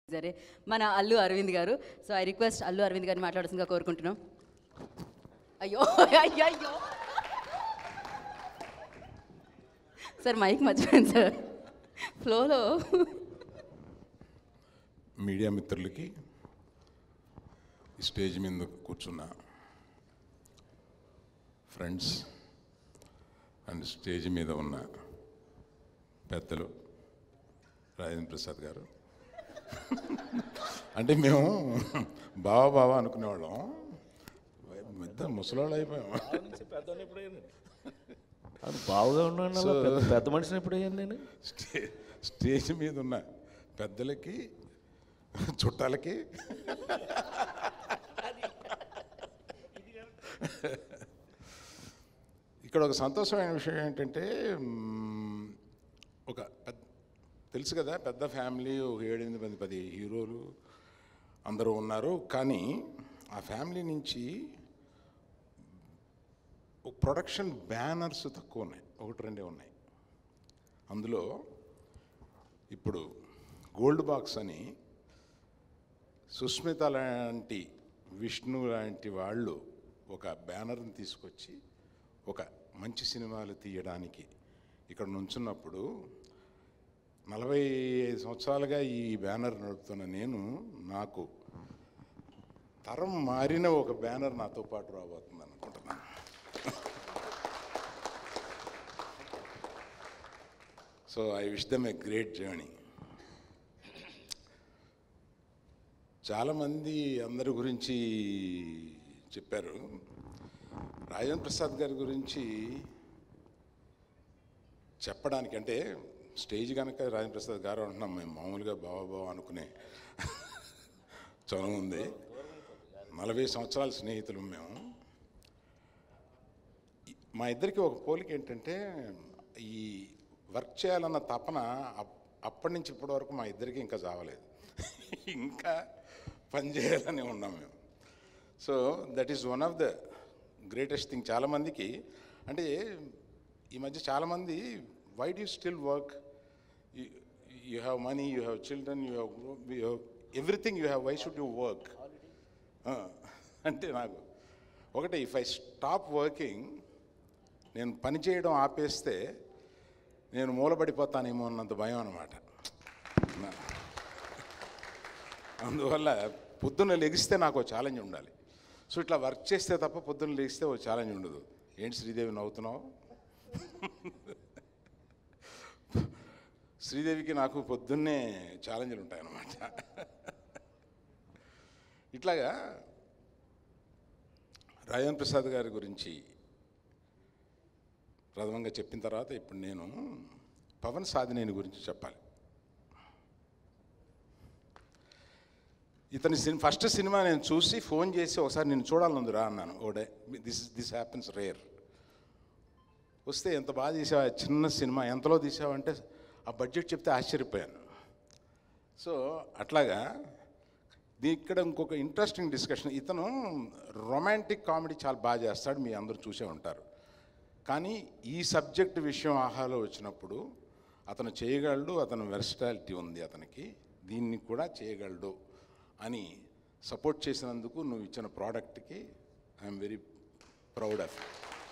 సరే మన Allu Aravind garu so I request Allu Aravind గారిని మాట్లాడాల్సిందిగా కోరుకుంటున్నాం అయ్యో అయ్యో అయ్యో సార్ మైక్ మర్చిపోయింది సార్ ఫ్లోలో మీడియా మిత్రులకి ఈ స్టేజ్ మీద కూర్చున్న ఫ్రెండ్స్ అండ్ స్టేజ్ మీద ఉన్న పెద్దలు రాజేంద్ర ప్రసాద్ గారు అంటే మేము బావా బావా అనుకునేవాళ్ళం పెద్ద ముసలాళ్ళు అయిపోయాం అది బావుగా ఉన్నాను అలా పెద్ద పెద్ద మనిషిని ఎప్పుడు అయ్యాను నేను స్టే స్టేజ్ మీద ఉన్న పెద్దలకి చుట్టాలకి ఇక్కడ ఒక సంతోషమైన విషయం ఏంటంటే మ్మ్, ఒక పెద్ద తెలుసు కదా పెద్ద ఫ్యామిలీ ఒక ఏడెనిమిది మంది పది హీరోలు అందరూ ఉన్నారు కానీ ఆ ఫ్యామిలీ నుంచి ఒక ప్రొడక్షన్ బ్యానర్స్ తక్కువ ఉన్నాయి ఒకటి రెండే ఉన్నాయి అందులో ఇప్పుడు గోల్డ్ బాక్స్ అని సుస్మిత లాంటి విష్ణు లాంటి వాళ్ళు ఒక బ్యానర్ని తీసుకొచ్చి ఒక మంచి సినిమాలు తీయడానికి ఇక్కడ నుంచున్నప్పుడు నలభై ఐదు సంవత్సరాలుగా ఈ బ్యానర్ నడుపుతున్న నేను నాకు తరం మారిన ఒక బ్యానర్ నాతో పాటు రాబోతుంది అనుకుంటున్నాను so I wish them a great journey చాలామంది అందరి గురించి చెప్పారు రాజేంద్ర ప్రసాద్ గారి గురించి చెప్పడానికి అంటే స్టేజ్ కనుక రాజేంద్ర ప్రసాద్ గారు అంటున్నాం మేము మామూలుగా బావా బావా అనుకునే చదువు ఉంది నలభై సంవత్సరాల స్నేహితులు మేము మా ఇద్దరికి ఒక పోలిక ఏంటంటే ఈ వర్క్ చేయాలన్న తపన అప్- అప్పటి నుంచి ఇప్పటి వరకు మా ఇద్దరికి ఇంకా చావలేదు ఇంకా పని చేయాలని ఉన్నాం మేము so that is one of the greatest thing చాలామందికి అంటే ఈ మధ్య చాలామంది why do still work you have money you have children you have you have everything you have why should you work అంటే నాకు ఒకటి ఇఫ్ ఐ స్టాప్ వర్కింగ్ నేను పని చేయడం ఆపేస్తే నేను మూలపడిపోతానేమో అన్నంత భయం అనమాట అందువల్ల పొద్దున్న లెగిస్తే నాకు ఒక ఛాలెంజ్ ఉండాలి సో ఇట్లా వర్క్ చేస్తే తప్ప పొద్దున్న లెగిస్తే ఒక ఛాలెంజ్ ఉండదు ఏంటి శ్రీదేవి నవ్వుతున్నావు శ్రీదేవికి నాకు పొద్దున్నే ఛాలెంజ్లు ఉంటాయన్నమాట ఇట్లాగా రాజేంద్ర ప్రసాద్ గారి గురించి ప్రథమంగా చెప్పిన తర్వాత ఇప్పుడు నేను పవన్ సాధినేని గురించి చెప్పాలి ఇతని సినిమా ఫస్ట్ సినిమా నేను చూసి ఫోన్ చేసి ఒకసారి నేను చూడాలని రా అన్నాను ఓడే దిస్ దిస్ హ్యాపెన్స్ రేర్ వస్తే ఎంత బాగా తీసావా చిన్న సినిమా ఎంతలో తీసావంటే ఆ బడ్జెట్ చెప్తే ఆశ్చర్యపోయాను సో అట్లాగా దీ ఇక్కడ ఇంకొక ఇంట్రెస్టింగ్ డిస్కషన్ ఇతను రొమాంటిక్ కామెడీ చాలా బాగా చేస్తాడు మీ అందరూ చూసే ఉంటారు కానీ ఈ సబ్జెక్ట్ విషయం ఆహాలో వచ్చినప్పుడు అతను చేయగలడు అతను వెర్సటాలిటీ ఉంది అతనికి దీన్ని కూడా చేయగలడు అని సపోర్ట్ చేసినందుకు నువ్వు ఇచ్చిన ప్రోడక్ట్కి I'm very proud of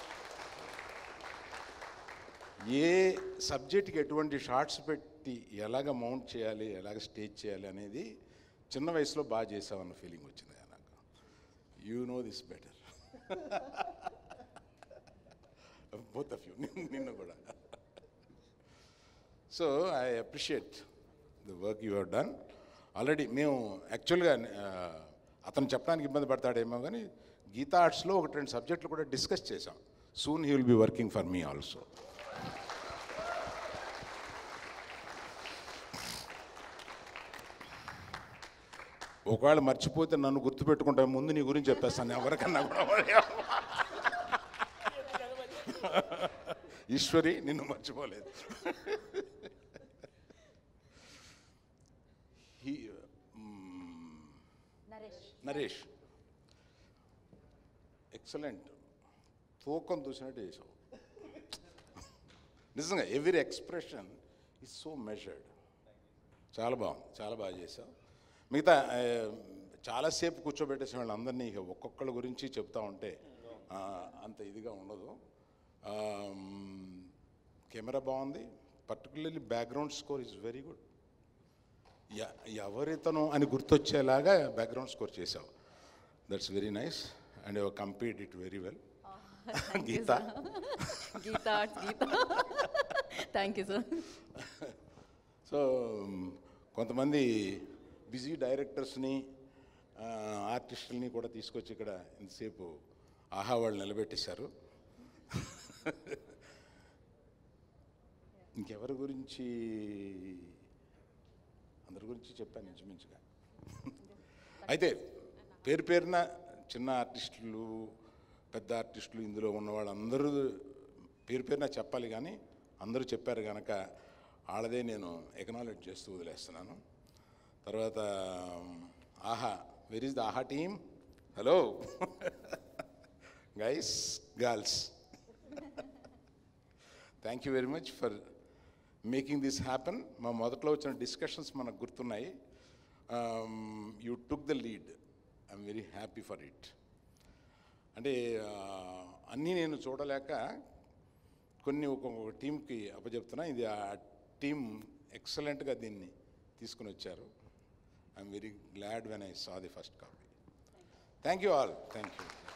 a సబ్జెక్ట్కి ఎటువంటి షార్ట్స్ పెట్టి ఎలాగ మౌంట్ చేయాలి ఎలాగ స్టేజ్ చేయాలి అనేది చిన్న వయసులో బాగా చేసావన్న ఫీలింగ్ వచ్చింది నాకు you know this better both of you నిన్ను కూడా so I appreciate the work you have done already మేము యాక్చువల్గా అతను చెప్పడానికి ఇబ్బంది పడతాడేమో కానీ గీతా ఆర్ట్స్లో ఒకటి రెండు సబ్జెక్టులు కూడా డిస్కస్ చేసాం soon he will be working for me also ఒకవేళ మర్చిపోతే నన్ను గుర్తుపెట్టుకుంటా ముందు నీ గురించి చెప్పేస్తాను ఎవరికన్నా కూడా ఈశ్వరి నిన్ను మర్చిపోలేదు He, మ్, నరేష్ ఎక్సలెంట్ తూకం చూసినట్టు చేసావు నిజంగా every expression is so measured చాలా బాగుంది చాలా బాగా చేసావు మిగతా ఆ, చాలాసేపు కూర్చోబెట్టేసే వాళ్ళందరినీ ఇక ఒక్కొక్కళ్ళ గురించి చెప్తా ఉంటే ఆ, అంత ఇదిగా ఉండదు కెమెరా బాగుంది particularly background score is very good ఎవరితను అని గుర్తొచ్చేలాగా బ్యాక్గ్రౌండ్ స్కోర్ చేసావు that's very nice and you complete it very well Geetha Geetha Geetha thank you sir so కొంతమంది బిజీ డైరెక్టర్స్ని ఆర్టిస్టుల్ని కూడా తీసుకొచ్చి ఇక్కడ ఇంతసేపు ఆహా వాళ్ళు నిలబెట్టేశారు ఇంకెవరి గురించి అందరి గురించి చెప్పాను ఇంచుమించుగా అయితే పేరు పేరున చిన్న ఆర్టిస్టులు పెద్ద ఆర్టిస్టులు ఇందులో ఉన్న వాళ్ళందరూ పేరు పేరున చెప్పాలి కానీ అందరూ చెప్పారు కనుక వాళ్ళదే నేను ఎకనాలెడ్జ్ చేస్తూ వదిలేస్తున్నాను తర్వాత Aha where is the Aha team hello guys girls thank you very much for making this happen మా మొదట్లో వచ్చిన డిస్కషన్స్ మనకు గుర్తున్నాయి you took the lead I'm very happy for it అంటే ఆ, అన్నీ నేను చూడలేక కొన్ని ఒక్కొక్క టీంకి అప్పచెప్తున్నా ఇది ఆ టీం ఎక్సలెంట్గా దీన్ని తీసుకుని వచ్చారు I'm very glad when I saw the first copy thank you all thank you